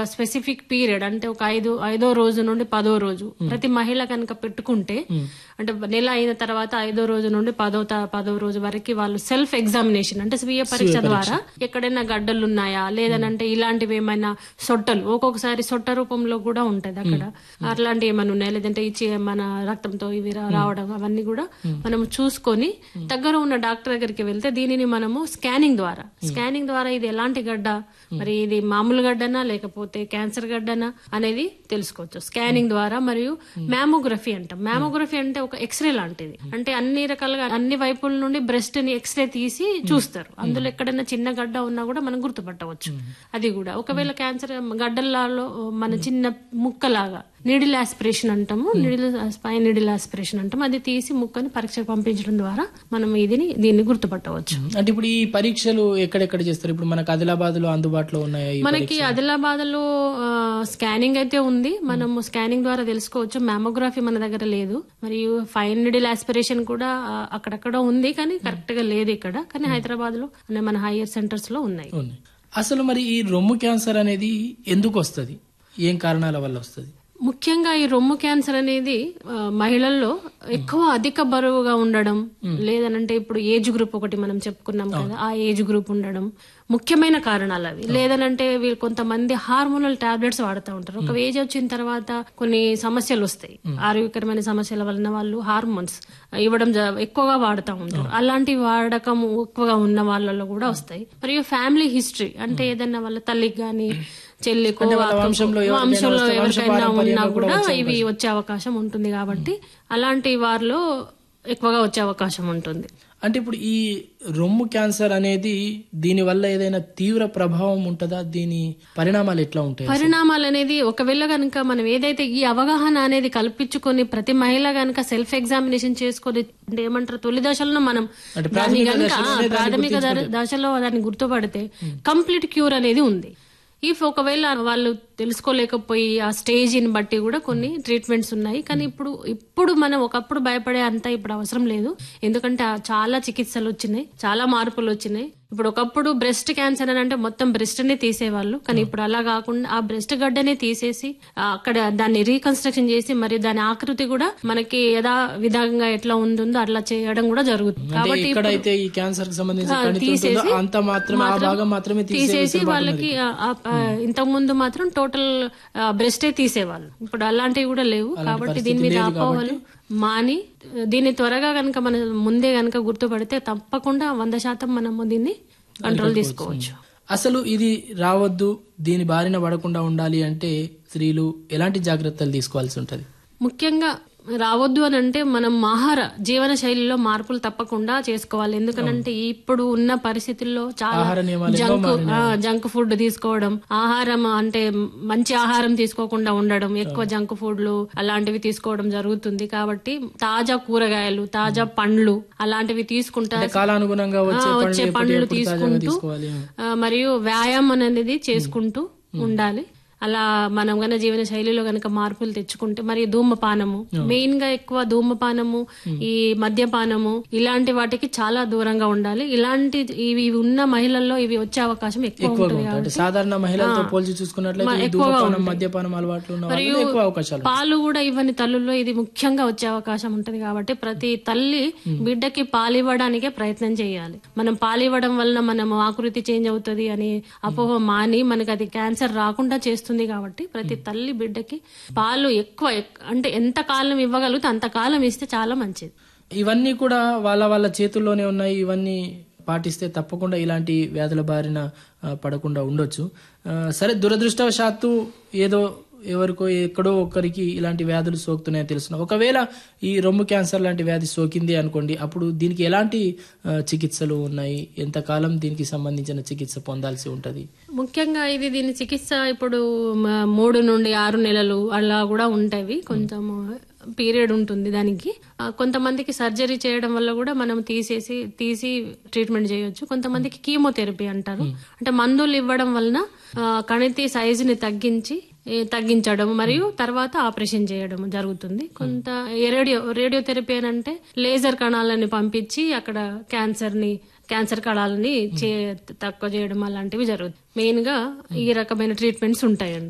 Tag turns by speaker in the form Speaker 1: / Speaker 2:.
Speaker 1: Specific period అంటే ఒక ఐదు ఐదో రోజు నుండి పదో రోజు ప్రతి మహిళ కనుక పెట్టుకుంటే అంటే నెల అయిన తర్వాత ఐదో రోజు నుండి పదో త- పదో రోజు వరకు వాళ్ళు సెల్ఫ్ ఎగ్జామినేషన్ అంటే స్వీయ పరీక్ష ద్వారా ఎక్కడైనా గడ్డలు ఉన్నాయా లేదనంటే ఇలాంటివి ఏమైనా సొట్టలు ఒక్కొక్కసారి సొట్ట రూపంలో కూడా ఉంటది అక్కడ అట్లాంటివి ఏమైనా ఉన్నాయా లేదంటే ఇచ్చి మన రక్తంతో ఇవి రా- రావడం అవన్నీ కూడా మనం చూసుకొని దగ్గర ఉన్న డాక్టర్ దగ్గరికి వెళ్తే దీనిని మనము స్కానింగ్ ద్వారా స్కానింగ్ ద్వారా ఇది ఎలాంటి గడ్డ మరి ఇది మామూలు గడ్డనా లేకపోతే క్యాన్సర్ గడ్డనా అనేది తెలుసుకోవచ్చు స్కానింగ్ ద్వారా మరియు మ్యామోగ్రఫీ అంటాం మ్యామోగ్రఫీ అంటే ఒక ఎక్స్రే లాంటిది అంటే అన్ని రకాలుగా అన్ని వైపుల నుండి బ్రెస్ట్ ని ఎక్స్రే తీసి చూస్తారు అందులో ఎక్కడైనా చిన్న గడ్డ ఉన్నా కూడా మనం గుర్తుపట్టవచ్చు అది కూడా ఒకవేళ క్యాన్సర్ గడ్డలలో మన చిన్న ముక్కలాగా నీడిల్ ఆస్పిరేషన్ అంటాము నీడిల్ స్పైన్ నీడిల్ ఆస్పిరేషన్ అంటాము అది తీసి ముక్కని పరీక్షకు పంపించడం ద్వారా మనం ఇదిని దీన్ని గుర్తుపట్టవచ్చు
Speaker 2: అంటే ఇప్పుడు ఈ పరీక్షలు ఎక్కడెక్కడ చేస్తారు ఇప్పుడు మనకు ఆదిలాబాద్ లో అందుబాటులో ఉన్నాయా ఈ
Speaker 1: మనకి ఆదిలాబాద్ లో స్కానింగ్ అయితే ఉంది మనము స్కానింగ్ ద్వారా తెలుసుకోవచ్చు మ్యామోగ్రఫీ మన దగ్గర లేదు మరియు ఫైన్ నిడిల్ ఆస్పిరేషన్ కూడా ఆ, అక్కడక్కడ ఉంది కానీ కరెక్ట్ గా లేదు ఇక్కడ కానీ హైదరాబాద్ లో అనే మన హైయర్ సెంటర్స్ లో ఉన్నాయి
Speaker 2: ఉన్నాయి అసలు మరి ఈ రొమ్ము క్యాన్సర్ అనేది ఎందుకు వస్తుంది ఏం కారణాల వల్ల వస్తుంది
Speaker 1: ముఖ్యంగా ఈ రొమ్ము క్యాన్సర్ అనేది ఆ, మహిళల్లో ఎక్కువ అధిక బరువుగా ఉండడం లేదనంటే ఇప్పుడు ఏజ్ గ్రూప్ ఒకటి మనం చెప్పుకున్నాం కదా ఆ ఏజ్ గ్రూప్ ఉండడం ముఖ్యమైన కారణాలు అవి లేదనంటే వీళ్ళు కొంతమంది హార్మోనల్ టాబ్లెట్స్ వాడుతూ ఉంటారు ఒక ఏజ్ వచ్చిన తర్వాత కొన్ని సమస్యలు వస్తాయి ఆరోగ్యకరమైన సమస్యల వలన వాళ్ళు హార్మోన్స్ ఇవ్వడం జ- ఎక్కువగా వాడుతూ ఉంటారు అలాంటి వాడకం ఎక్కువగా ఉన్న వాళ్ళలో కూడా వస్తాయి మరియు ఫ్యామిలీ హిస్టరీ అంటే ఏదన్నా వాళ్ళ తల్లికి గాని చెల్లికో అక్కకో,
Speaker 2: వంశంలో ఎవరికైనా
Speaker 1: వంశంలో
Speaker 2: వస్తే
Speaker 1: ఎవరికైనా ఉన్నా
Speaker 2: వంశపారంపర్యంగా కూడా
Speaker 1: కూడా
Speaker 2: వచ్చే
Speaker 1: ఇవి వచ్చే అవకాశం ఉంటుంది కాబట్టి అలాంటి వారిలో ఎక్కువగా వచ్చే అవకాశం ఉంటుంది
Speaker 2: అంటే ఇప్పుడు ఈ రొమ్ము క్యాన్సర్ అనేది దీని వల్ల ఏదైనా తీవ్ర ప్రభావం ఉంటుందా దీని పరిణామాలు ఎట్లా ఉంటాయి
Speaker 1: పరిణామాలు అనేది ఒకవేళ కనుక మనం ఏదైతే ఈ అవగాహన అనేది కల్పించుకొని ప్రతి మహిళ కనుక సెల్ఫ్ ఎగ్జామినేషన్ చేసుకొని అంటే ఏమంటారు తొలి దశలో మనం
Speaker 2: అంటే
Speaker 1: దాన్ని
Speaker 2: ప్రాథమిక
Speaker 1: గనుక
Speaker 2: దశలోనే దాన్ని
Speaker 1: ప్రాథమిక దర- దశలో దాన్ని గుర్తుపడితే కంప్లీట్ క్యూర్ అనేది ఉంది ఇఫ్ ఒకవేళ వాళ్ళు తెలుసుకోలేకపోయి ఆ స్టేజ్ని బట్టి కూడా కొన్ని ట్రీట్మెంట్స్ ఉన్నాయి కానీ ఇప్పుడు ఇప్పుడు మనం ఒకప్పుడు భయపడే అంత ఇప్పుడు అవసరం లేదు ఎందుకంటే ఆ చాలా చికిత్సలు వచ్చినాయి చాలా మార్పులు వచ్చినాయి ఇప్పుడు ఒకప్పుడు బ్రెస్ట్ క్యాన్సర్ అని అంటే మొత్తం బ్రెస్ట్ నే తీసేవాళ్ళు కానీ ఇప్పుడు అలా కాకుండా ఆ బ్రెస్ట్ గడ్డనే తీసేసి ఆ అక్కడ దాన్ని రీకన్స్ట్రక్షన్ చేసి మరి దాని ఆకృతి కూడా మనకి యథా విధంగా ఎట్లా ఉంటుందో అట్లా చేయడం కూడా జరుగుతుంది
Speaker 2: అంటే
Speaker 1: కాబట్టి
Speaker 2: ఎక్కడైతే ఈ క్యాన్సర్ కి సంబంధించిన కణితి ఉంటుందో అంత మాత్రమే ఆ భాగం మాత్రమే
Speaker 1: తీసేసి
Speaker 2: తీసేసి
Speaker 1: వాళ్ళకి ఇంతకు ముందు మాత్రం టోటల్ బ్రెస్టే తీసేవాళ్ళు ఇప్పుడు అలాంటివి కూడా లేవు కాబట్టి దీని మీద అపోహలు మాని దీన్ని త్వరగా కనుక మనం ముందే కనుక గుర్తుపడితే తప్పకుండా వంద శాతం మనము దీన్ని కంట్రోల్ తీసుకోవచ్చు
Speaker 2: అసలు ఇది రావద్దు దీని బారిన పడకుండా ఉండాలి అంటే స్త్రీలు ఎలాంటి జాగ్రత్తలు తీసుకోవాల్సి ఉంటది
Speaker 1: ముఖ్యంగా రావద్దు అని అంటే మనం ఆహార జీవన శైలిలో మార్పులు తప్పకుండా చేసుకోవాలి ఎందుకనంటే ఇప్పుడు ఉన్న పరిస్థితుల్లో చాలా
Speaker 2: ఆహార నియమాలు ఎన్నో
Speaker 1: జంక్
Speaker 2: మారినాయి.
Speaker 1: ఆ, జంక్ ఫుడ్ తీసుకోవడం ఆహారం అంటే మంచి ఆహారం తీసుకోకుండా ఉండడం ఎక్కువ జంక్ ఫుడ్లు అలాంటివి తీసుకోవడం జరుగుతుంది కాబట్టి తాజా కూరగాయలు తాజా పండ్లు అలాంటివి తీసుకుంటా
Speaker 2: అంటే కాలానుగుణంగా వచ్చే
Speaker 1: ఆ,
Speaker 2: పండ్లు
Speaker 1: వచ్చే
Speaker 2: ఎప్పటి-
Speaker 1: పండ్లు
Speaker 2: ఎప్పుడు తాజాగా
Speaker 1: తీసుకుంటూ
Speaker 2: తీసుకోవాలి
Speaker 1: ఆ, మరియు వ్యాయామం అనేది చేసుకుంటూ ఉండాలి అలా మనం గన జీవన శైలిలో గనక మార్పులు తెచ్చుకుంటే మరి ధూమపానము మెయిన్ గా ఎక్కువ ధూమపానము ఈ మద్యపానము ఇలాంటి వాటికి చాలా దూరంగా ఉండాలి ఇలాంటి ఇవి ఉన్న మహిళల్లో ఇవి వచ్చే అవకాశం ఎక్కువ
Speaker 2: ఎక్కువగా
Speaker 1: ఉంటుంది
Speaker 2: ఉంటాయి అంటే సాధారణ మహిళలతో పోల్చి చూసుకున్నట్లయితే ఈ ధూమపానం మద్యపానం అలవాట్లు ఉన్న వాళ్ళకి ఎక్కువ అవకాశాలు
Speaker 1: పాలు కూడా ఇవ్వని తల్లుల్లో ఇది ముఖ్యంగా వచ్చే అవకాశం ఉంటది కాబట్టి ప్రతి తల్లి బిడ్డకి పాలు ఇవ్వడానికే ప్రయత్నం చేయాలి మనం పాలు ఇవ్వడం వలన మనం ఆకృతి చేంజ్ అవుతుంది అని అపోహ మాని మనకి అది క్యాన్సర్ రాకుండా చేస్తుంది కాబట్టి ప్రతి తల్లి బిడ్డకి పాలు ఎక్కువ ఎక్- అంటే ఎంత కాలం ఇవ్వగలిగితే అంత కాలం ఇస్తే చాలా మంచిది
Speaker 2: ఇవన్నీ కూడా వాళ్ళ వాళ్ళ చేతుల్లోనే ఉన్నాయి ఇవన్నీ పాటిస్తే తప్పకుండా ఇలాంటి వ్యాధుల బారిన ఆ, పడకుండా ఉండొచ్చు ఆ, సరే దురదృష్టవశాత్తు ఏదో ఎవరికో ఎక్కడో ఒక్కరికి ఇలాంటి వ్యాధులు సోకుతున్నాయని తెలుసున్నా ఒకవేళ ఈ రొమ్ము క్యాన్సర్ లాంటి వ్యాధి సోకింది అనుకోండి అప్పుడు దీనికి ఎలాంటి ఆ, చికిత్సలు ఉన్నాయి ఎంతకాలం దీనికి సంబంధించిన చికిత్స పొందాల్సి ఉంటది
Speaker 1: ముఖ్యంగా ఇది దీని చికిత్స ఇప్పుడు మ- మూడు నుండి ఆరు నెలలు అలా కూడా ఉంటాయి కొంచెం పీరియడ్ ఉంటుంది దానికి ఆ, కొంతమందికి సర్జరీ చేయడం వల్ల కూడా మనం తీసేసి తీసి ట్రీట్మెంట్ చేయొచ్చు కొంతమందికి కీమోథెరపీ అంటారు అంటే మందులు ఇవ్వడం వలన ఆ, కణితి సైజుని తగ్గించి ఏ, తగ్గించడం మరియు తర్వాత ఆపరేషన్ చేయడం జరుగుతుంది కొంత రేడియో రేడియోథెరపీ అని అంటే లేజర్ కణాలని పంపించి అక్కడ క్యాన్సర్ ని క్యాన్సర్ కణాలని చే- తక్కువ చేయడం అలాంటివి జరుగుతుంది మెయిన్ గా ఈ రకమైన ట్రీట్మెంట్స్ ఉంటాయండి